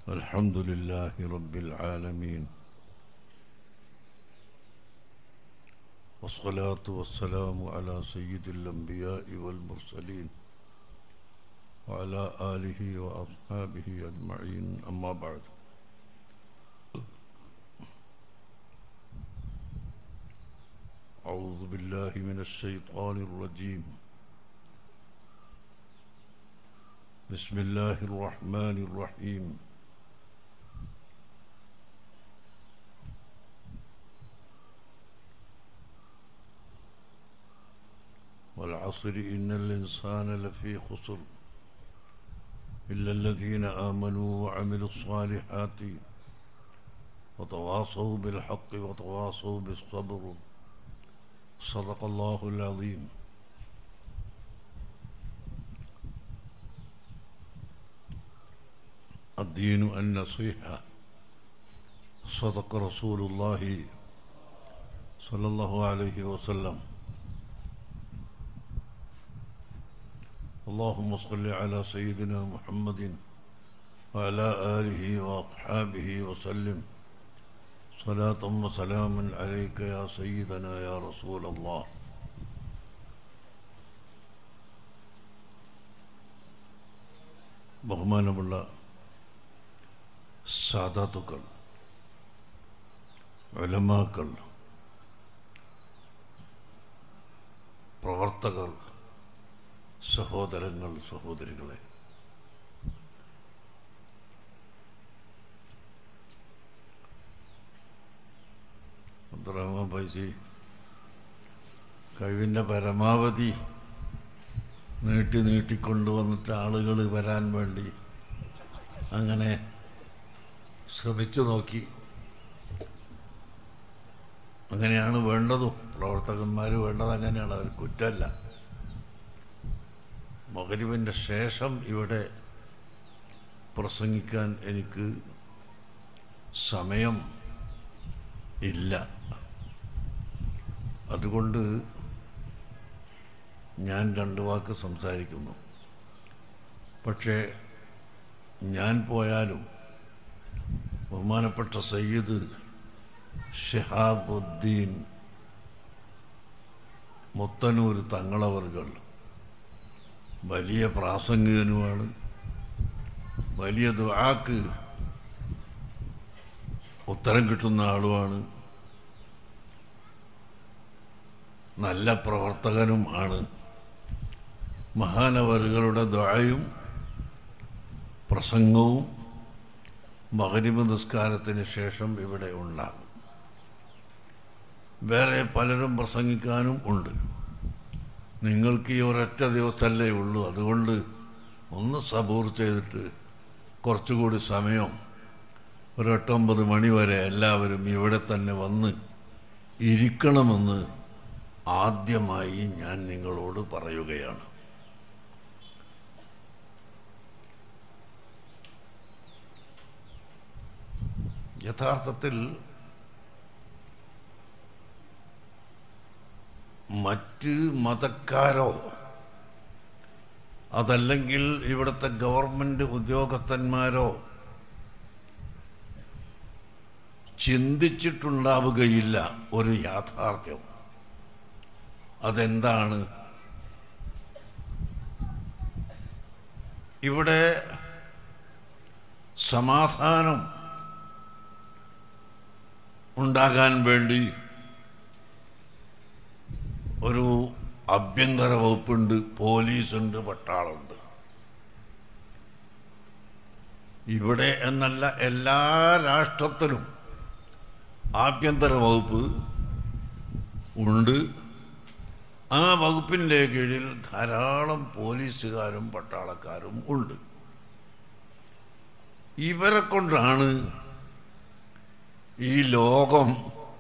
الحمد لله رب العالمين والصلاة والسلام على سيد الأنبياء والمرسلين وعلى آله وأصحابه أجمعين أما بعد أعوذ بالله من الشيطان الرجيم بسم الله الرحمن الرحيم والعصر إن الإنسان لفي خسر إلا الذين آمنوا وعملوا الصالحات وتواصوا بالحق وتواصوا بالصبر صدق الله العظيم الدين النصيحة صدق رسول الله صلى الله عليه وسلم اللهم صل على سيدنا محمد وعلى آله وأصحابه وسلم صلاة وسلاما عليك يا سيدنا يا رسول الله ബഹുമാനമുള്ള സാധാത്തുക്കൾ ഉലമാക്കൾ പ്രവർത്തകർ സഹോദരങ്ങൾ സഹോദരികളെ അബ്ദുറഹ്മാൻ പൈസി കഴിവിൻ്റെ പരമാവധി നീട്ടി നീട്ടിക്കൊണ്ടുവന്നിട്ട് ആളുകൾ വരാൻ വേണ്ടി അങ്ങനെ ശ്രമിച്ചു നോക്കി അങ്ങനെയാണ് വേണ്ടതും പ്രവർത്തകന്മാർ വേണ്ടത് അങ്ങനെയാണ് അവർ കുറ്റമല്ല മകരിവിൻ്റെ ശേഷം ഇവിടെ പ്രസംഗിക്കാൻ എനിക്ക് സമയം ഇല്ല അതുകൊണ്ട് ഞാൻ രണ്ട് വാക്ക് സംസാരിക്കുന്നു പക്ഷേ ഞാൻ പോയാലും ബഹുമാനപ്പെട്ട സയ്യിദ് ഷിഹാബുദ്ദീൻ മുത്തനൂർ തങ്ങളവർകൾ വലിയ പ്രാസംഗികനുമാണ് വലിയ ദുആക്ക് ഉത്തരം കിട്ടുന്ന ആളുമാണ് നല്ല പ്രവർത്തകനും ആണ് മഹാനവറുകളുടെ ദ്വായും പ്രസംഗവും മകരിമ നിസ്കാരത്തിന് ശേഷം ഇവിടെ ഉണ്ടാകും വേറെ പലരും പ്രസംഗിക്കാനും ഉണ്ട് നിങ്ങൾക്ക് ഈ ഒരൊറ്റ ദിവസമല്ലേ ഉള്ളൂ അതുകൊണ്ട് ഒന്ന് സബൂർ ചെയ്തിട്ട് കുറച്ചുകൂടി സമയം ഒരു എട്ടൊമ്പത് മണി വരെ എല്ലാവരും ഇവിടെ തന്നെ വന്ന് ഇരിക്കണമെന്ന് ആദ്യമായി ഞാൻ നിങ്ങളോട് പറയുകയാണ് യഥാർത്ഥത്തിൽ മറ്റ് മതക്കാരോ അതല്ലെങ്കിൽ ഇവിടുത്തെ ഗവൺമെന്റ് ഉദ്യോഗസ്ഥന്മാരോ ചിന്തിച്ചിട്ടുണ്ടാവുകയില്ല ഒരു യാഥാർത്ഥ്യം അതെന്താണ് ഇവിടെ സമാധാനം ഉണ്ടാകാൻ വേണ്ടി ഒരു ആഭ്യന്തര വകുപ്പുണ്ട് പോലീസുണ്ട് പട്ടാളമുണ്ട് ഇവിടെ എന്നല്ല എല്ലാ രാഷ്ട്രത്തിലും ആഭ്യന്തര വകുപ്പ് ഉണ്ട് ആ വകുപ്പിൻ്റെ കീഴിൽ ധാരാളം പോലീസുകാരും പട്ടാളക്കാരും ഉണ്ട് ഇവരെ കൊണ്ടാണ് ഈ ലോകം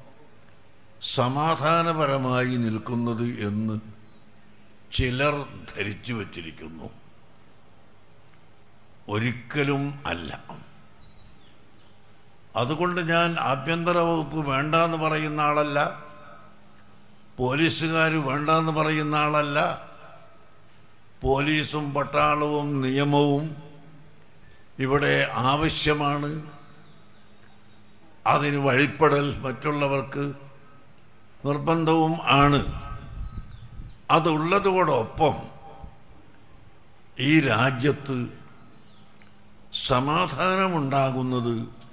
സമാധാനപരമായി നിൽക്കുന്നത് എന്ന് ചിലർ ധരിച്ചു വച്ചിരിക്കുന്നു ഒരിക്കലും അല്ല അതുകൊണ്ട് ഞാൻ ആഭ്യന്തര വകുപ്പ് വേണ്ടെന്ന് പറയുന്ന ആളല്ല പോലീസുകാർ വേണ്ടെന്ന് പറയുന്ന ആളല്ല പോലീസും പട്ടാളവും നിയമവും ഇവിടെ ആവശ്യമാണ് അതിന് വഴിപ്പെടൽ മറ്റുള്ളവർക്ക് നിർബന്ധവും ആണ് അതുള്ളതോടൊപ്പം ഈ രാജ്യത്ത് സമാധാനമുണ്ടാകുന്നത്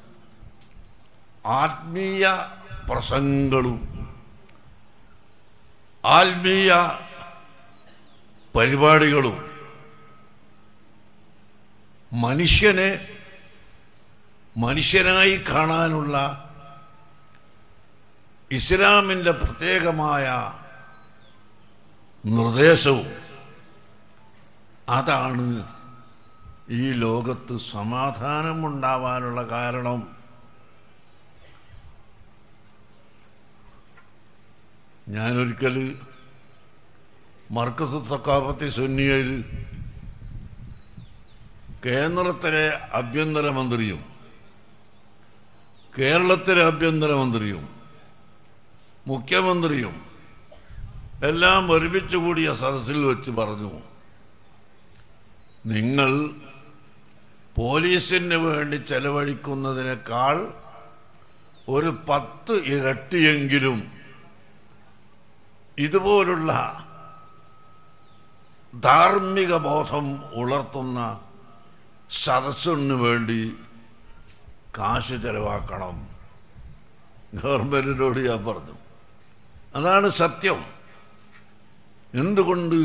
ആത്മീയ പ്രസംഗങ്ങളും ആത്മീയ പരിപാടികളും മനുഷ്യനെ മനുഷ്യനായി കാണാനുള്ള ഇസ്ലാമിൻ്റെ പ്രത്യേകമായ നിർദ്ദേശവും അതാണ് ഈ ലോകത്ത് സമാധാനമുണ്ടാവാനുള്ള കാരണം ഞാനൊരിക്കൽ മർക്കസ് സക്കാഫത്തി സുന്നിയയിൽ കേന്ദ്രത്തിലെ ആഭ്യന്തരമന്ത്രിയും കേരളത്തിലെ ആഭ്യന്തരമന്ത്രിയും മുഖ്യമന്ത്രിയും എല്ലാം ഒരുമിച്ച് കൂടിയ സദസ്സിൽ വെച്ച് പറഞ്ഞു നിങ്ങൾ പോലീസിന് വേണ്ടി ചെലവഴിക്കുന്നതിനേക്കാൾ ഒരു പത്ത് ഇരട്ടിയെങ്കിലും ഇതുപോലുള്ള ധാർമ്മിക ബോധം ഉണർത്തുന്ന സദസ്സിന് വേണ്ടി കാശ് ചെലവാക്കണം ഗവൺമെന്റിനോട് ഞാൻ പറഞ്ഞു അതാണ് സത്യം എന്തുകൊണ്ട്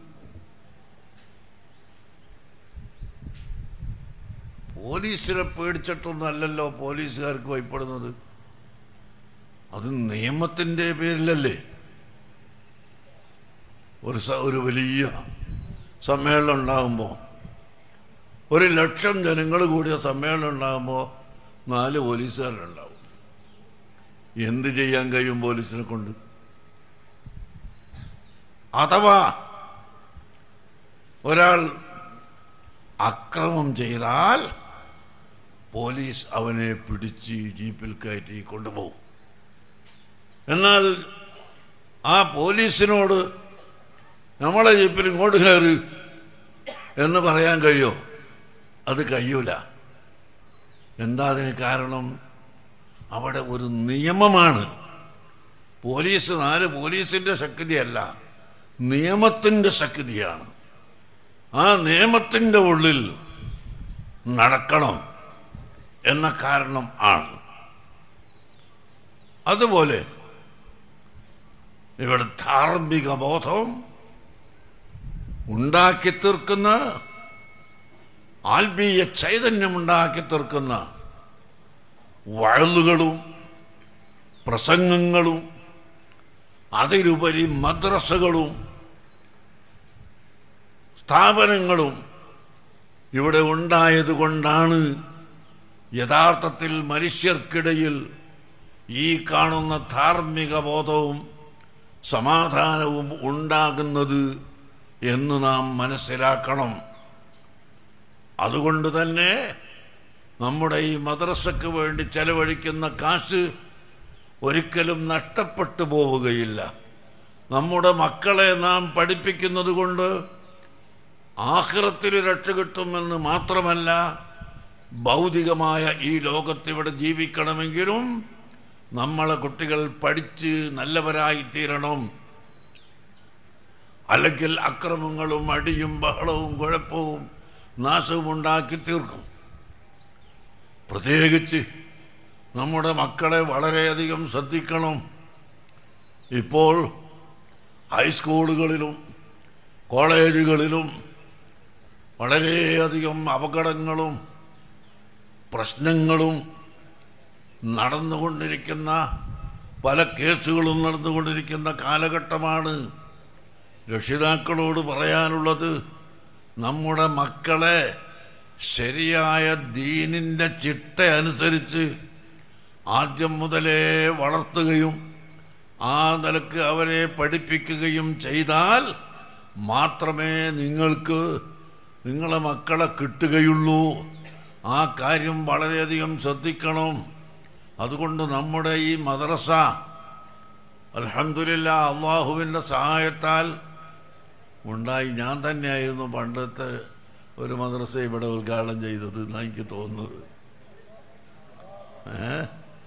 പോലീസിനെ പേടിച്ചിട്ടൊന്നല്ലല്ലോ പോലീസുകാർക്ക് ഭയപ്പെടുന്നത് അത് നിയമത്തിൻ്റെ പേരിലല്ലേ ഒരു സ- ഒരു വലിയ സമ്മേളനം ഉണ്ടാകുമ്പോൾ ഒരു ലക്ഷം ജനങ്ങൾ കൂടിയ സമ്മേളനം ഉണ്ടാകുമ്പോൾ നാല് പോലീസുകാരുണ്ടാവും എന്ത് ചെയ്യാൻ കഴിയും പോലീസിനെ കൊണ്ട് അഥവാ ഒരാൾ അക്രമം ചെയ്താൽ പോലീസ് അവനെ പിടിച്ച് ജീപ്പിൽ കയറ്റി കൊണ്ടുപോകും എന്നാൽ ആ പോലീസിനോട് നമ്മളെ ജീപ്പിൽ ഇങ്ങോട്ട് കയറി എന്ന് പറയാൻ കഴിയോ അത് കഴിയൂല എന്താ അതിന് കാരണം അവിടെ ഒരു നിയമമാണ് പോലീസ് നാല് പോലീസിൻ്റെ ശക്തിയല്ല നിയമത്തിൻ്റെ ശക്തിയാണ് ആ നിയമത്തിൻ്റെ ഉള്ളിൽ നടക്കണം എന്ന കാരണം ആണ് അതുപോലെ ഇവിടെ ധാർമ്മിക ബോധം ഉണ്ടാക്കി തീർക്കുന്ന ആത്മീയ ചൈതന്യം ഉണ്ടാക്കി തീർക്കുന്ന വഴലുകളും പ്രസംഗങ്ങളും അതിലുപരി മദ്രസകളും സ്ഥാപനങ്ങളും ഇവിടെ ഉണ്ടായതുകൊണ്ടാണ് യഥാർത്ഥത്തിൽ മനുഷ്യർക്കിടയിൽ ഈ കാണുന്ന ധാർമ്മിക ബോധവും സമാധാനവും ഉണ്ടാകുന്നത് എന്ന് നാം മനസ്സിലാക്കണം അതുകൊണ്ട് തന്നെ നമ്മുടെ ഈ മദ്രസയ്ക്ക് വേണ്ടി ചെലവഴിക്കുന്ന കാശ് ഒരിക്കലും നഷ്ടപ്പെട്ടു പോവുകയില്ല നമ്മുടെ മക്കളെ നാം പഠിപ്പിക്കുന്നത് കൊണ്ട് ആഹ്റത്തിൽ രക്ഷ കിട്ടുമെന്ന് മാത്രമല്ല ഭൗതികമായ ഈ ലോകത്തിവിടെ ജീവിക്കണമെങ്കിലും നമ്മളെ കുട്ടികൾ പഠിച്ച് നല്ലവരായി തീരണം അല്ലെങ്കിൽ അക്രമങ്ങളും അടിയും ബഹളവും കുഴപ്പവും നാശവും ഉണ്ടാക്കി തീർക്കും പ്രത്യേകിച്ച് നമ്മുടെ മക്കളെ വളരെയധികം ശ്രദ്ധിക്കണം ഇപ്പോൾ ഹൈസ്കൂളുകളിലും കോളേജുകളിലും വളരെയധികം അപകടങ്ങളും പ്രശ്നങ്ങളും നടന്നുകൊണ്ടിരിക്കുന്ന പല കേസുകളും നടന്നുകൊണ്ടിരിക്കുന്ന കാലഘട്ടമാണ് രക്ഷിതാക്കളോട് പറയാനുള്ളത് നമ്മുടെ മക്കളെ ശരിയായ ദീനിൻ്റെ ചിട്ട അനുസരിച്ച് ആദ്യം മുതലേ വളർത്തുകയും ആ നിലക്ക് അവരെ പഠിപ്പിക്കുകയും ചെയ്താൽ മാത്രമേ നിങ്ങൾക്ക് നിങ്ങളെ മക്കളെ കിട്ടുകയുള്ളൂ ആ കാര്യം വളരെയധികം ശ്രദ്ധിക്കണം അതുകൊണ്ട് നമ്മുടെ ഈ മദ്രസ അൽഹംദുലില്ലാ അള്ളാഹുവിൻ്റെ സഹായത്താൽ ഉണ്ടായി ഞാൻ തന്നെയായിരുന്നു പണ്ടത്തെ ഒരു മദ്രസ ഇവിടെ ഉദ്ഘാടനം ചെയ്തത് എന്നാണ് എനിക്ക് തോന്നുന്നത് ഏ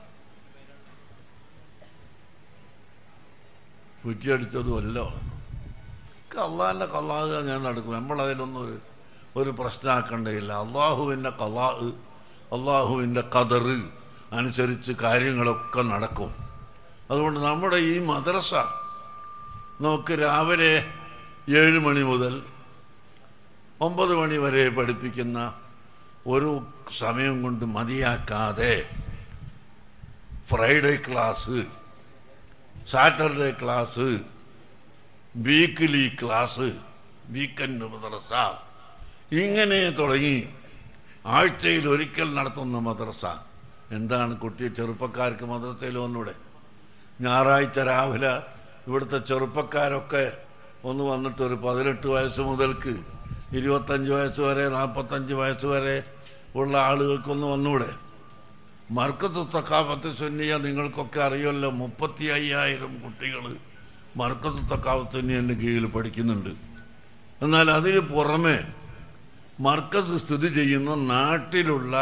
കുറ്റിയടിച്ചതുമല്ല കള്ളാൻ്റെ കള്ളാഹ് അങ്ങനെ നടക്കും നമ്മളതിലൊന്നും ഒരു ഒരു പ്രശ്നമാക്കേണ്ടതില്ല അള്ളാഹുവിൻ്റെ കള്ളാഹ് അള്ളാഹുവിൻ്റെ കതറ് അനുസരിച്ച് കാര്യങ്ങളൊക്കെ നടക്കും അതുകൊണ്ട് നമ്മുടെ ഈ മദ്രസ നമുക്ക് രാവിലെ ഏഴ് മണി മുതൽ ഒമ്പത് മണി വരെ പഠിപ്പിക്കുന്ന ഒരു സമയം കൊണ്ട് മതിയാക്കാതെ Friday class Saturday class weekly class weekend മദ്രസ ഇങ്ങനെ തുടങ്ങി ആഴ്ചയിൽ ഒരിക്കൽ നടത്തുന്ന മദ്രസ എന്താണ് കുട്ടി ചെറുപ്പക്കാർക്ക് മദ്രസയിൽ വന്നൂടെ ഞായറാഴ്ച രാവിലെ ഇവിടുത്തെ ചെറുപ്പക്കാരൊക്കെ ഒന്ന് വന്നിട്ട് ഒരു പതിനെട്ട് വയസ്സ് മുതൽക്ക് ഇരുപത്തഞ്ച് വയസ്സ് വരെ നാൽപ്പത്തഞ്ച് വയസ്സ് വരെ ഉള്ള ആളുകൾക്കൊന്ന് വന്നൂടെ മർക്കത്ത് തക്കാപത്ത് സുന്നിയ നിങ്ങൾക്കൊക്കെ അറിയുമല്ലോ മുപ്പത്തി അയ്യായിരം കുട്ടികൾ മർക്കത്ത് തക്കാപത്ത് സുന്നിയൻ്റെ കീഴിൽ പഠിക്കുന്നുണ്ട് എന്നാൽ അതിന് പുറമെ മർക്കസ് സ്ഥിതി ചെയ്യുന്ന നാട്ടിലുള്ള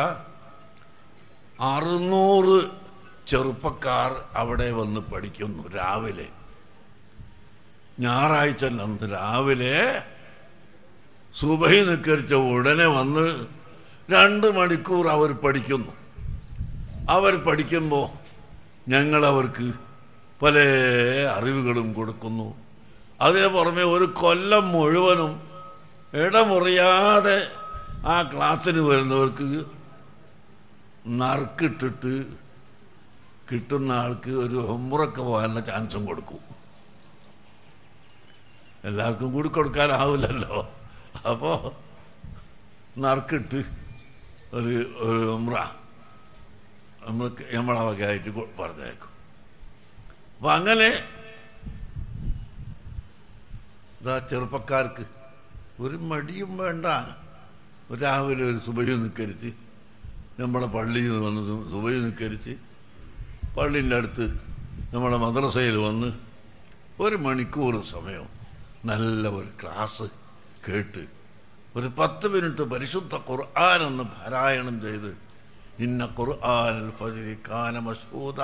അറുന്നൂറ് ചെറുപ്പക്കാർ അവിടെ വന്ന് പഠിക്കുന്നു രാവിലെ ഞായറാഴ്ച അന്ന് രാവിലെ സുബഹി നിക്കരിച്ച ഉടനെ വന്ന് രണ്ട് മണിക്കൂർ അവർ പഠിക്കുന്നു അവർ പഠിക്കുമ്പോൾ ഞങ്ങൾ അവർക്ക് പല അറിവുകളും കൊടുക്കുന്നു അതിന് പുറമെ ഒരു കൊല്ലം മുഴുവനും ഇടമുറിയാതെ ആ ക്ലാസ്സിന് വരുന്നവർക്ക് നറുക്കിട്ടിട്ട് കിട്ടുന്ന ആൾക്ക് ഒരു ഹൊമ്പുറൊക്കെ പോകാനുള്ള ചാൻസും കൊടുക്കും എല്ലാവർക്കും കൂടി കൊടുക്കാനാവില്ലല്ലോ അപ്പോൾ നറുക്കിട്ട് ഒരു ഒരു ഉമ്ര നമ്മൾ നമ്മളെ വകയായിട്ട് കൊ- പറഞ്ഞേക്കും അപ്പം അങ്ങനെ ഇതാ ചെറുപ്പക്കാർക്ക് ഒരു മടിയും വേണ്ട രാവിലെ ഒരു സുബഹി നിക്കരിച്ച് നമ്മളെ പള്ളിയിൽ നിന്ന് വന്ന് സു- സുബഹി നിക്കരിച്ച് പള്ളിൻ്റെ അടുത്ത് നമ്മളെ മദ്രസയിൽ വന്ന് ഒരു മണിക്കൂർ സമയം നല്ല ഒരു ക്ലാസ് കേട്ട് ഒരു പത്ത് മിനിറ്റ് പരിശുദ്ധ ഖുർആൻ എന്ന് പാരായണം ചെയ്ത് ഇന്ന ഖുർആൻ ഫജ്രി കാന മഷൂദ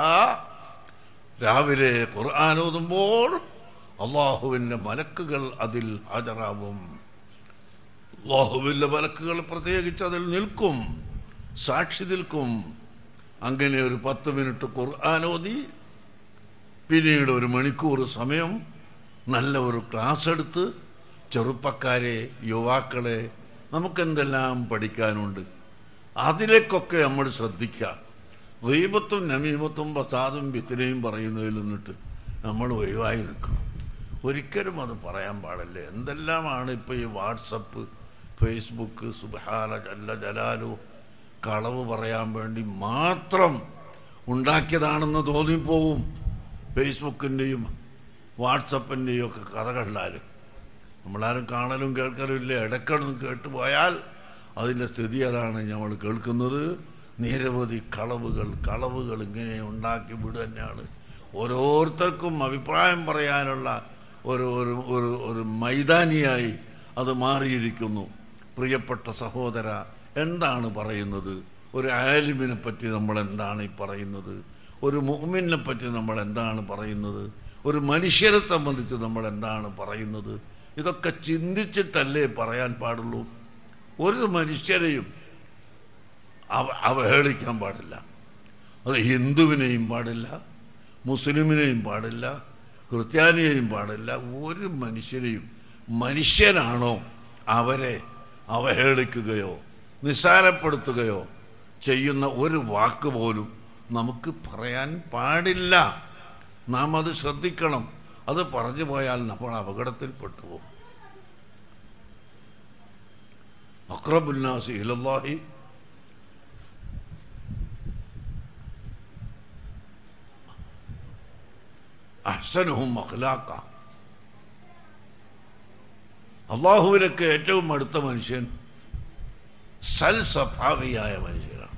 രാവിലെ ഖുർആൻ ഓതുമ്പോൾ അള്ളാഹുവിൻ്റെ മലക്കുകൾ അതിൽ ഹാജരാവും അള്ളാഹുവിൻ്റെ മലക്കുകൾ പ്രത്യേകിച്ച് അതിൽ നിൽക്കും സാക്ഷി നിൽക്കും അങ്ങനെ ഒരു പത്ത് മിനിറ്റ് ഖുർആൻ ഓതി പിന്നീട് ഒരു മണിക്കൂർ സമയം നല്ല ഒരു ക്ലാസ് എടുത്ത് ചെറുപ്പക്കാരെ യുവാക്കളെ നമുക്കെന്തെല്ലാം പഠിക്കാനുണ്ട് അതിലേക്കൊക്കെ നമ്മൾ ശ്രദ്ധിക്കുക ഗീബത്തും നമീമത്തും ബസാദും ബിത്തിനെയും പറയുന്നതിൽ നിന്നിട്ട് നമ്മൾ ഒഴിവായി നിൽക്കണം ഒരിക്കലും അത് പറയാൻ പാടില്ല എന്തെല്ലാമാണ് ഇപ്പോൾ ഈ വാട്സപ്പ് ഫേസ്ബുക്ക് സുബഹാന ജല്ല ജലാലു കളവ് പറയാൻ വേണ്ടി മാത്രം ഉണ്ടാക്കിയതാണെന്ന് തോന്നിപ്പോവും ഫേസ്ബുക്കിൻ്റെയും വാട്സപ്പിൻ്റെയും ഒക്കെ കഥകളിലാലും നമ്മളാരും കാണലും കേൾക്കലും ഇല്ല ഇടയ്ക്കൊന്ന് കേട്ടുപോയാൽ അതിൻ്റെ സ്ഥിതി അതാണ് നമ്മൾ കേൾക്കുന്നത് നിരവധി കളവുകൾ കളവുകൾ ഇങ്ങനെ ഉണ്ടാക്കി വിടുക തന്നെയാണ് ഓരോരുത്തർക്കും അഭിപ്രായം പറയാനുള്ള ഒരു ഒരു ഒരു ഒരു മൈതാനിയായി അത് മാറിയിരിക്കുന്നു പ്രിയപ്പെട്ട സഹോദര എന്താണ് പറയുന്നത് ഒരു ആലിമിനെ പറ്റി നമ്മൾ എന്താണ് ഈ പറയുന്നത് ഒരു മുഹമ്മിനെ പറ്റി നമ്മൾ എന്താണ് പറയുന്നത് ഒരു മനുഷ്യരെ സംബന്ധിച്ച് നമ്മൾ എന്താണ് പറയുന്നത് ഇതൊക്കെ ചിന്തിച്ചിട്ടല്ലേ പറയാൻ പാടുള്ളൂ ഒരു മനുഷ്യരെയും അവ അവഹേളിക്കാൻ പാടില്ല അത് ഹിന്ദുവിനെയും പാടില്ല മുസ്ലിമിനെയും പാടില്ല ക്രിസ്ത്യാനിയെയും പാടില്ല ഒരു മനുഷ്യരെയും മനുഷ്യനാണോ അവരെ അവഹേളിക്കുകയോ നിസ്സാരപ്പെടുത്തുകയോ ചെയ്യുന്ന ഒരു വാക്ക് പോലും നമുക്ക് പറയാൻ പാടില്ല നാം അത് ശ്രദ്ധിക്കണം അത് പറഞ്ഞു പോയാൽ നമ്മൾ അപകടത്തിൽപ്പെട്ടു പോകും അക്രബുല്ലാസി ഇലല്ലാഹി അഹ്സനുഹും അഖ്ലാക്ക അള്ളാഹുവിനൊക്കെ ഏറ്റവും അടുത്ത മനുഷ്യൻ സൽസ്വഭാവിയായ മനുഷ്യനാണ്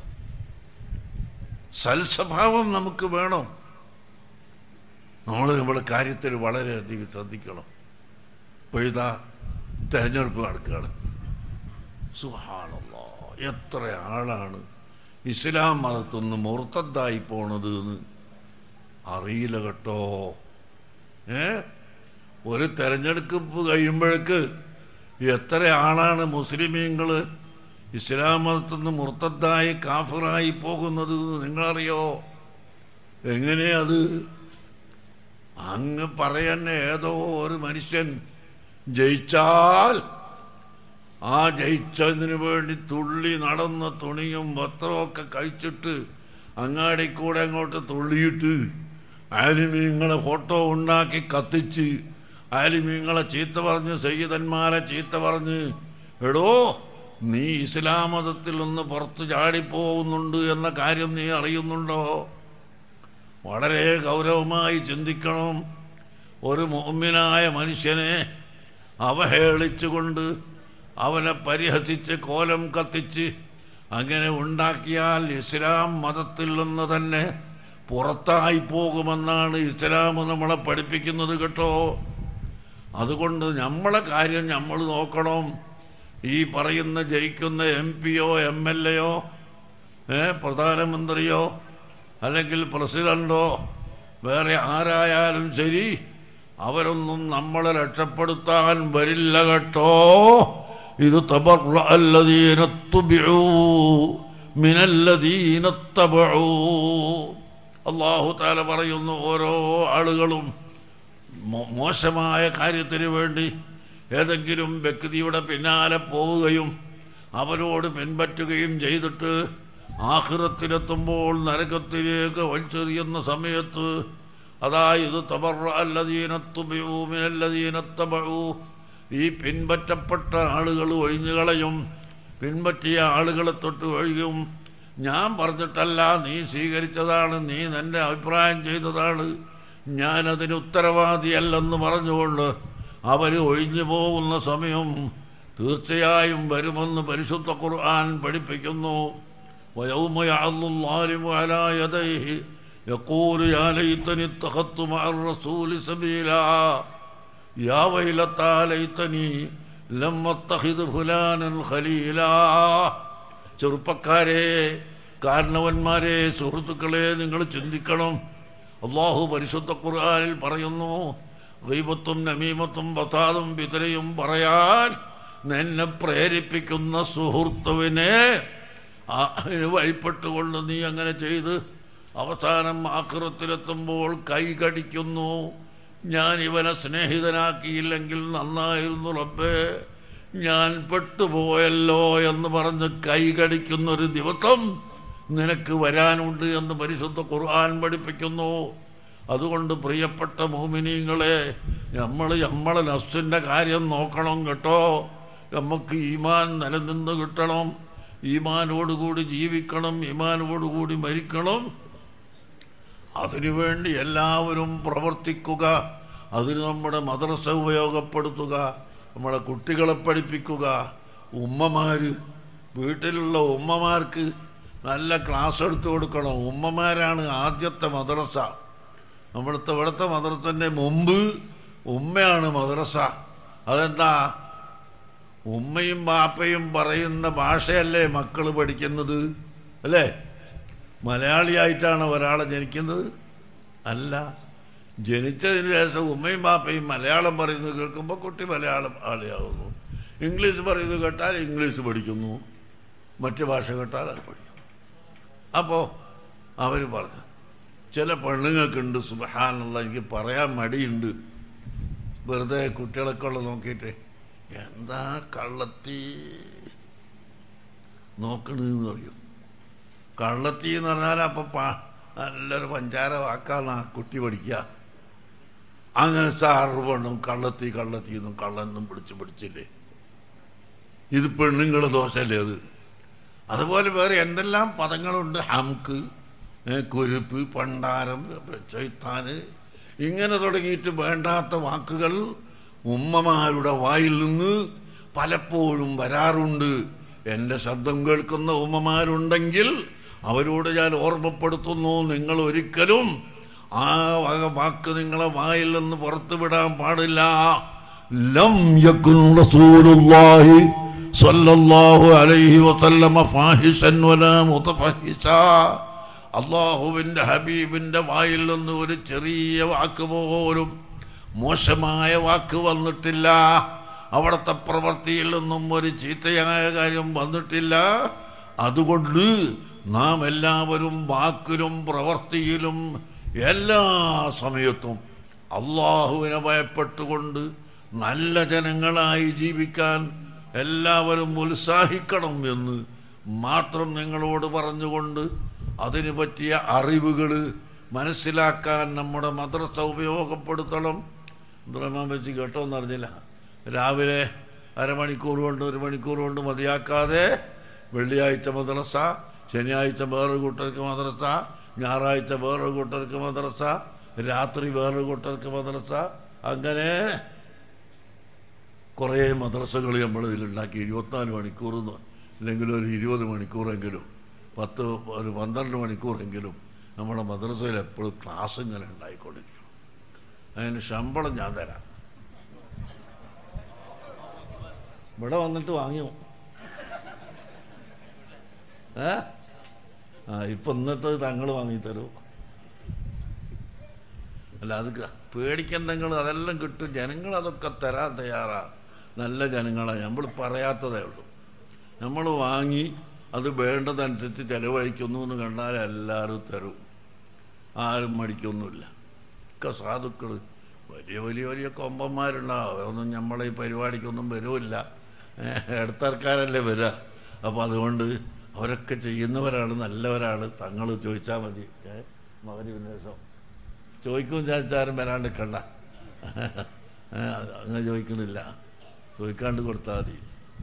സൽസ്വഭാവം നമുക്ക് വേണം നമ്മൾ നമ്മുടെ കാര്യത്തിൽ വളരെയധികം ശ്രദ്ധിക്കണം ഇപ്പോൾ ഇതാ തെരഞ്ഞെടുപ്പ് നടക്കുകയാണ് സുഹാണല്ലോ എത്ര ആളാണ് ഇസ്ലാം മതത്തുനിന്ന് മുർത്തദ്ദായി പോണത് എന്ന് അറിയില്ല കേട്ടോ ഏ ഒരു തെരഞ്ഞെടുപ്പ് കഴിയുമ്പോഴേക്ക് എത്ര ആളാണ് മുസ്ലിമീങ്ങൾ ഇസ്ലാം മതത്തിൽ നിന്ന് മുർത്തദ്ദായി കാഫിറായി പോകുന്നത് എന്ന് നിങ്ങളറിയോ എങ്ങനെ അത് അങ്ങ് പറയുന്ന ഏതോ ഒരു മനുഷ്യൻ ജയിച്ചാൽ ആ ജയിച്ചതിന് വേണ്ടി തുള്ളി നടന്ന തുണിയും വസ്ത്രമൊക്കെ കഴിച്ചിട്ട് അങ്ങാടി കൂടെ അങ്ങോട്ട് തുള്ളിയിട്ട് ആലിമീങ്ങളെ ഫോട്ടോ ഉണ്ടാക്കി കത്തിച്ച് ആലിമീങ്ങളെ ചീത്ത പറഞ്ഞ് സയ്യിദന്മാരെ ചീത്ത പറഞ്ഞ് എടോ നീ ഇസ്ലാം മതത്തിൽ നിന്ന് പുറത്ത് ചാടിപ്പോകുന്നുണ്ട് എന്ന കാര്യം നീ അറിയുന്നുണ്ടോ വളരെ ഗൗരവമായി ചിന്തിക്കണം ഒരു മോമിനായ മനുഷ്യനെ അവഹേളിച്ചുകൊണ്ട് അവനെ പരിഹസിച്ച് കോലം കത്തിച്ച് അങ്ങനെ ഉണ്ടാക്കിയാൽ ഇസ്ലാം മതത്തിൽ നിന്ന് തന്നെ പുറത്തായി പോകുമെന്നാണ് ഇസ്ലാം നമ്മളെ പഠിപ്പിക്കുന്നത് കേട്ടോ അതുകൊണ്ട് നമ്മളെ കാര്യം നമ്മൾ നോക്കണം ഈ പറയുന്ന ജയിക്കുന്ന എം പിയോ എം എൽ എയോ ഏ പ്രധാനമന്ത്രിയോ അല്ലെങ്കിൽ പ്രസിഡന്റോ വേറെ ആരായാലും ശരി അവരൊന്നും നമ്മളെ രക്ഷപ്പെടുത്താൻ വരില്ല കേട്ടോ ഇത് അള്ളാഹു താല പറയുന്നു ഓരോ ആളുകളും മോ- മോശമായ കാര്യത്തിന് വേണ്ടി ഏതെങ്കിലും വ്യക്തിയുടെ പിന്നാലെ പോവുകയും അവരോട് പിൻപറ്റുകയും ചെയ്തിട്ട് ആഹ്റത്തിലെത്തുമ്പോൾ നരകത്തിലേക്ക് വലിച്ചെറിയുന്ന സമയത്ത് അതായത് തബറല്ലതീനത്തുബിയൂമിനല്ലതീനത്തബഴൂ ഈ പിൻപറ്റപ്പെട്ട ആളുകൾ ഒഴിഞ്ഞുകളയും പിൻപറ്റിയ ആളുകളെ തൊട്ട് ഒഴിയും ഞാൻ പറഞ്ഞിട്ടല്ല നീ സ്വീകരിച്ചതാണ് നീ നിന്റെ അഭിപ്രായം ചെയ്തതാണ് ഞാനതിന് ഉത്തരവാദിയല്ലെന്ന് പറഞ്ഞുകൊണ്ട് അവർ ഒഴിഞ്ഞു പോകുന്ന സമയം തീർച്ചയായും വരുമെന്ന് പരിശുദ്ധ ഖുർആൻ പഠിപ്പിക്കുന്നു ويوم يعض الظالم على يديه يقول يا ليتني اتخذت مع الرسول سبيلا يا ويلتى ليتني لم اتخذ فلانا خليلا ചെറുപ്പക്കാരെ കാരണവന്മാരെ സുഹൃത്തുക്കളെ നിങ്ങൾ ചിന്തിക്കണം അള്ളാഹു പരിശുദ്ധ ഖുർആനിൽ പറയുന്നു ഗൈബത്തും നമീമത്തും ബസാദും പിതരയും പറയാൻ നിന്നെ പ്രേരിപ്പിക്കുന്ന സുഹൃത്തുവിനെ അതിന് വഴിപ്പെട്ടുകൊണ്ട് നീ അങ്ങനെ ചെയ്ത് അവസാനം ആക്രത്തിലെത്തുമ്പോൾ കൈ കടിക്കുന്നു ഞാൻ ഇവനെ സ്നേഹിതനാക്കിയില്ലെങ്കിൽ നന്നായിരുന്നു റബ്ബേ ഞാൻ പെട്ടുപോയല്ലോ എന്ന് പറഞ്ഞ് കൈ കടിക്കുന്നൊരു ദിവസം നിനക്ക് വരാനുണ്ട് എന്ന് പരിശുദ്ധ ഖുർആൻ പഠിപ്പിക്കുന്നു അതുകൊണ്ട് പ്രിയപ്പെട്ട മോമിനീങ്ങളെ നമ്മൾ നമ്മളെ നഫ്സിൻ്റെ കാര്യം നോക്കണം കേട്ടോ നമുക്ക് ഈമാൻ നിലനിന്ന് കിട്ടണം ഈമാനോടുകൂടി ജീവിക്കണം ഈമാനോടുകൂടി മരിക്കണം അതിനുവേണ്ടി എല്ലാവരും പ്രവർത്തിക്കുക അതിന് നമ്മുടെ മദ്രസ ഉപയോഗപ്പെടുത്തുക നമ്മളെ കുട്ടികളെ പഠിപ്പിക്കുക ഉമ്മമാർ വീട്ടിലുള്ള ഉമ്മമാർക്ക് നല്ല ക്ലാസ് എടുത്തു കൊടുക്കണം ഉമ്മമാരാണ് ആദ്യത്തെ മദ്രസ നമ്മളത്തെ ഇവിടുത്തെ മദ്രസൻ്റെ മുമ്പ് ഉമ്മയാണ് മദ്രസ അതെന്താ ഉമ്മയും ബാപ്പയും പറയുന്ന ഭാഷയല്ലേ മക്കൾ പഠിക്കുന്നത് അല്ലേ മലയാളിയായിട്ടാണ് ഒരാളെ ജനിക്കുന്നത് അല്ല ജനിച്ചതിന് ശേഷം ഉമ്മയും ബാപ്പയും മലയാളം പറയുന്നത് കേൾക്കുമ്പോൾ കുട്ടി മലയാളം ആളിയാകുന്നു ഇംഗ്ലീഷ് പറയുന്നത് കേട്ടാൽ ഇംഗ്ലീഷ് പഠിക്കുന്നു മറ്റ് ഭാഷ കേട്ടാൽ അത് പഠിക്കുന്നു അപ്പോൾ അവർ പറഞ്ഞു ചില പെണ്ണുങ്ങൾക്കുണ്ട് സുബഹാനുള്ള എനിക്ക് പറയാൻ മടിയുണ്ട് വെറുതെ കുട്ടികളൊക്കെ ഉള്ള നോക്കിയിട്ട് എന്താ കള്ളത്തി നോക്കണെന്ന് പറയും കള്ളത്തി എന്ന് പറഞ്ഞാൽ അപ്പം പാ നല്ലൊരു പഞ്ചാര വാക്കാണ് ആ കുട്ടി പഠിക്കുക അങ്ങനെ സാറ് പെണ്ണും കള്ളത്തി കള്ളത്തി എന്നും കള്ളെന്നും പിടിച്ച് പിടിച്ചില്ലേ ഇത് പെണ്ണുങ്ങളുടെ ദോഷമല്ലേ അത് അതുപോലെ വേറെ എന്തെല്ലാം പദങ്ങളുണ്ട് ഹംക്ക് ഏ, കുരുപ്പ് പണ്ടാരം ചൈത്താന് ഇങ്ങനെ തുടങ്ങിയിട്ട് വേണ്ടാത്ത വാക്കുകൾ ഉമ്മമാരുടെ വായിൽ നിന്ന് പലപ്പോഴും വരാറുണ്ട് എൻ്റെ ശബ്ദം കേൾക്കുന്ന ഉമ്മമാരുണ്ടെങ്കിൽ അവരോട് ഞാൻ ഓർമ്മപ്പെടുത്തുന്നു നിങ്ങൾ ഒരിക്കലും ആ വക വാക്ക് നിങ്ങളെ വായിൽ നിന്ന് പുറത്തു വിടാൻ പാടില്ല ലം യകുൻ റസൂലുള്ളാഹി സല്ലല്ലാഹു അലൈഹി വസല്ലമ ഫാഹിസൻ വലാ മുതഫഹിസാ അള്ളാഹുവിൻ്റെ ഹബീബിൻ്റെ വായിൽ നിന്ന് ഒരു ചെറിയ വാക്ക് പോലും മോശമായ വാക്ക് വന്നിട്ടില്ല അവിടുത്തെ പ്രവൃത്തിയിൽ നിന്നും ഒരു ചീത്തയായ കാര്യം വന്നിട്ടില്ല അതുകൊണ്ട് നാം എല്ലാവരും വാക്കിലും പ്രവൃത്തിയിലും എല്ലാ സമയത്തും അള്ളാഹുവിനെ ഭയപ്പെട്ടുകൊണ്ട് നല്ല ജനങ്ങളായി ജീവിക്കാൻ എല്ലാവരും ഉത്സാഹിക്കണം എന്ന് മാത്രം നിങ്ങളോട് പറഞ്ഞുകൊണ്ട് അതിനു പറ്റിയ അറിവുകൾ മനസ്സിലാക്കാൻ നമ്മുടെ മദ്രസ ഉപയോഗപ്പെടുത്തണം അബ്ദുറഹ്മാൻ വെച്ച് കേട്ടോന്ന് അറിഞ്ഞില്ല രാവിലെ അരമണിക്കൂർ കൊണ്ട് ഒരു മണിക്കൂർ കൊണ്ട് മതിയാക്കാതെ വെള്ളിയാഴ്ച മദ്രസ ശനിയാഴ്ച വേറൊരു കൂട്ടർക്ക് മദ്രസ ഞായറാഴ്ച വേറൊരു കൂട്ടർക്ക് മദ്രസ രാത്രി വേറൊരു കൂട്ടർക്ക് മദ്രസ അങ്ങനെ കുറേ മദ്രസകൾ നമ്മൾ ഇതിലുണ്ടാക്കി ഇരുപത്തിനാല് മണിക്കൂർ അല്ലെങ്കിൽ ഒരു ഇരുപത് മണിക്കൂറെങ്കിലും പത്ത് ഒരു പന്ത്രണ്ട് മണിക്കൂറെങ്കിലും നമ്മുടെ മദ്രസയിൽ എപ്പോഴും ക്ലാസ് ഇങ്ങനെ ഉണ്ടായിക്കൊണ്ടിരിക്കും അതിന് ശമ്പളം ഞാൻ തരാം ഇവിടെ വന്നിട്ട് വാങ്ങിയോ ഏ ആ ഇപ്പം ഇന്നത്തെ തങ്ങൾ വാങ്ങിത്തരൂ അല്ല അത് ക- പേടിക്കണ്ട നിങ്ങൾ അതെല്ലാം കിട്ടും ജനങ്ങൾ അതൊക്കെ തരാൻ തയ്യാറാ നല്ല ജനങ്ങളാണ് നമ്മൾ പറയാത്തതേ ഉള്ളൂ നമ്മൾ വാങ്ങി അത് വേണ്ടതനുസരിച്ച് ചിലവഴിക്കുന്നു എന്ന് കണ്ടാൽ എല്ലാവരും തരും ആരും മടിക്കൊന്നുമില്ല ഒക്കെ സാധുക്കൾ വലിയ വലിയ വലിയ കൊമ്പന്മാരുണ്ടാവും അതൊന്നും നമ്മളെ ഈ പരിപാടിക്കൊന്നും വരുമില്ല ഇടത്തർക്കാരല്ലേ വരിക അപ്പോൾ അതുകൊണ്ട് അവരൊക്കെ ചെയ്യുന്നവരാണ് നല്ലവരാണ് തങ്ങൾ ചോദിച്ചാൽ മതി ഏ മകന് വിനേഷം ചോദിക്കും ചാച്ചാരും വരാണ്ട് കണ്ട അങ്ങനെ ചോദിക്കണില്ല ചോദിക്കാണ്ട് കൊടുത്താൽ മതി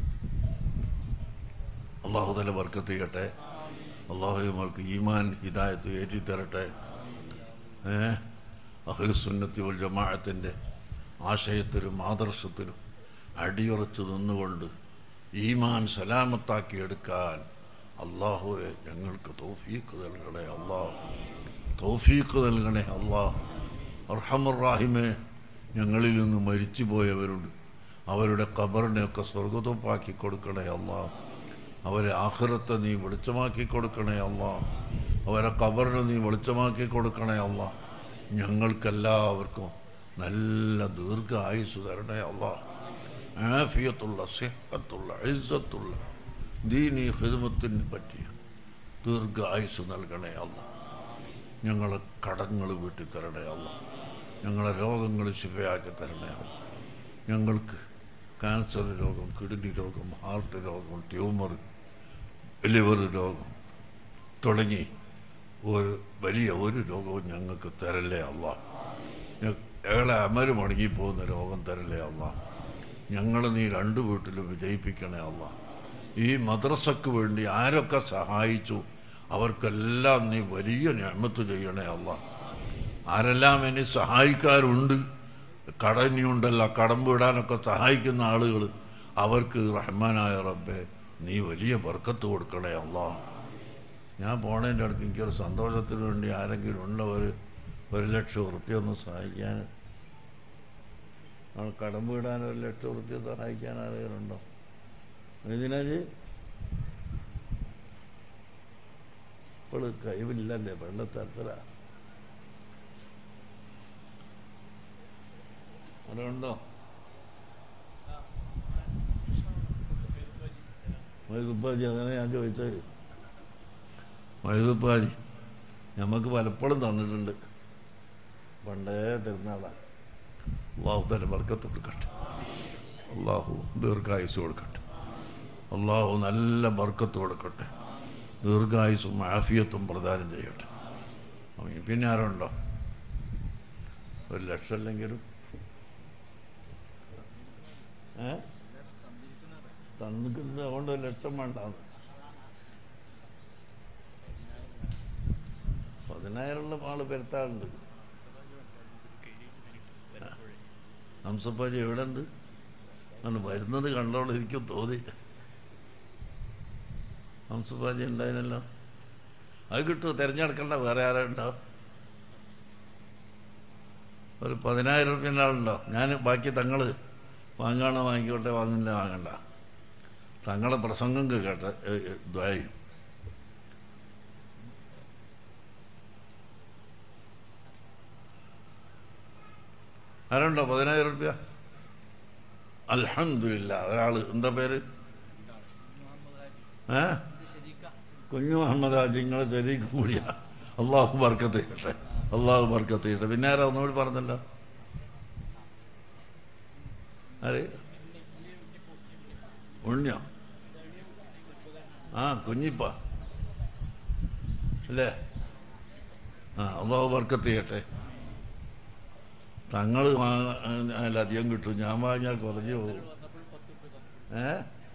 അള്ളാഹു തല വർക്കത്ത് ചെയ്യട്ടെ അള്ളാഹു നമ്മൾക്ക് ഈമാൻ ഹിദായത്ത് ഏറ്റിത്തരട്ടെ ഏ അഹ്ലുസുന്നത്തി വൽ ജമാഅത്തിൻ്റെ ആശയത്തിലും ആദർശത്തിലും അടിയുറച്ചു നിന്നുകൊണ്ട് ഈമാൻ സലാമത്താക്കി എടുക്കാൻ അള്ളാഹുവെ ഞങ്ങൾക്ക് തൗഫീഖ് നൽകണേ അള്ളാഹു തൗഫീഖ് നൽകണേ അള്ളാഹ് അർഹമുറാഹിമെ ഞങ്ങളിൽ നിന്ന് മരിച്ചു പോയവരുണ്ട് അവരുടെ ഖബറിനെയൊക്കെ സ്വർഗത്തോപ്പാക്കി കൊടുക്കണേ അള്ളാഹ് അവരെ ആഹ്റത്തെ നീ വെളിച്ചമാക്കി കൊടുക്കണേ അള്ളാ അവരെ ഖബറിനെ നീ വെളിച്ചമാക്കി കൊടുക്കണേ അള്ളാ ഞങ്ങൾക്കെല്ലാവർക്കും നല്ല ദീർഘ ആയുസ് തരണേ അള്ളാ ആഫിയത്തുള്ള സിഹത്തുള്ള ഇസ്സത്തുള്ള ദീനീ ഹിദ്മത്തിന് പറ്റിയ ദീർഘ ആയുസ് നൽകണേ അല്ല ഞങ്ങളെ കടങ്ങൾ വീട്ടി തരണേ അല്ല ഞങ്ങളെ രോഗങ്ങൾ ശിഫയാക്കി തരണേ അല്ല ഞങ്ങൾക്ക് ക്യാൻസർ രോഗം കിഡ്നി രോഗം ഹാർട്ട് രോഗം ട്യൂമർ ലിവർ രോഗം തുടങ്ങി ഒരു വലിയ ഒരു രോഗവും ഞങ്ങൾക്ക് തരല്ലേ അല്ല ഏളെ അമര് മുടങ്ങിപ്പോകുന്ന രോഗം തരല്ലേ അല്ല ഞങ്ങൾ നീ രണ്ടു വീട്ടിലും വിജയിപ്പിക്കണേ അല്ല ഈ മദ്രസക്ക് വേണ്ടി ആരൊക്കെ സഹായിച്ചു അവർക്കെല്ലാം നീ വലിയ ഞാമത്ത് ചെയ്യണേ അല്ല ആരെല്ലാം ഇനി സഹായിക്കാറുണ്ട് കടനിയുണ്ടല്ല കടം വിടാനൊക്കെ സഹായിക്കുന്ന ആളുകൾ അവർക്ക് റഹ്മാനായ റബ്ബെ നീ വലിയ ബർക്കത്ത് കൊടുക്കണേ അല്ലാ ഞാൻ പോണതിൻ്റെ അടുക്ക് എനിക്കൊരു സന്തോഷത്തിന് വേണ്ടി ആരെങ്കിലും ഉണ്ടോ ഒരു ഒരു ലക്ഷം ഉറുപ്പ്യ ഒന്ന് സഹായിക്കാൻ നമ്മൾ കടം വിടാൻ ഒരു ലക്ഷം ഉറുപ്പ്യ സഹായിക്കാൻ ആരെങ്കിലും ഉണ്ടോ ഇതിനത് ഇപ്പോൾ കഴിവില്ലല്ലേ വെള്ളത്തത്ര അതുണ്ടോ മൈതുപ്പാജി അങ്ങനെ ഞാൻ ചോദിച്ചത് മൈതുപ്പാജി നമുക്ക് പലപ്പോഴും തന്നിട്ടുണ്ട് പണ്ടേ തരുന്നാളാണ് അള്ളാഹു തന്നെ വർക്കത്ത് കൊടുക്കട്ടെ അള്ളാഹു ദീർഘായുസ് കൊടുക്കട്ടെ അള്ളാഹു നല്ല ബർക്കത്ത് കൊടുക്കട്ടെ ദീർഘായുസും ആഫിയത്തും പ്രദാനം ചെയ്യട്ടെ അമീൻ. പിന്നെ ആരുണ്ടോ ഒരു ലക്ഷം അല്ലെങ്കിലും ഏ തന്നിക്കുന്നത് അതുകൊണ്ട് ഒരു ലക്ഷം വേണ്ട പതിനായിരമുള്ള ആള് പെരുത്താറുണ്ട് ഹംസപ്പാജി എവിടെ ഉണ്ട് ആണ് വരുന്നത് കണ്ടോളൂ എനിക്ക് തോന്നി ഹംസപ്പാജി ഉണ്ടായിരുന്നല്ലോ അത് കിട്ടുമോ തിരഞ്ഞെടുക്കണ്ട വേറെ ആരാ ഉണ്ടാവും ഒരു പതിനായിരം റുപ്യൻ്റെ ആളുണ്ടോ ഞാൻ ബാക്കി തങ്ങൾ വാങ്ങാണോ വാങ്ങിക്കോട്ടെ വാങ്ങില്ല വാങ്ങണ്ട തങ്ങളെ പ്രസംഗം കേട്ടെ ദ്വായി ആരുണ്ടോ പതിനായിരം റുപ്യ അൽഹംദുലില്ല ഒരാൾ എന്താ പേര് ഏ കുഞ്ഞു മുഹമ്മദ് ഹാജി നിങ്ങളെ ശരിക്കും കൂടിയാ അള്ളാഹു ബർക്കത്ത് ചെയ്യട്ടെ അള്ളാഹു ബർക്കത്ത് ചെയ്യട്ടെ പിന്നെ ആരാ ഒന്നുകൂടി പറഞ്ഞല്ലോ ആര് ഉണ്ണിയോ ആ കുഞ്ഞിപ്പ അല്ലേ ആ അള്ളാഹു ബർക്കത്ത് ചെയ്യട്ടെ തങ്ങൾ വാങ്ങാൻ അധികം കിട്ടും ഞാൻ വാങ്ങിയാൽ കുറഞ്ഞു പോകും ഏ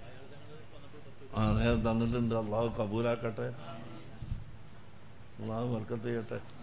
ആ നേരം തന്നിട്ടുണ്ട് അള്ളാഹു കബൂലാക്കട്ടെ അള്ളാഹു ബർക്കത്ത് ചെയ്യട്ടെ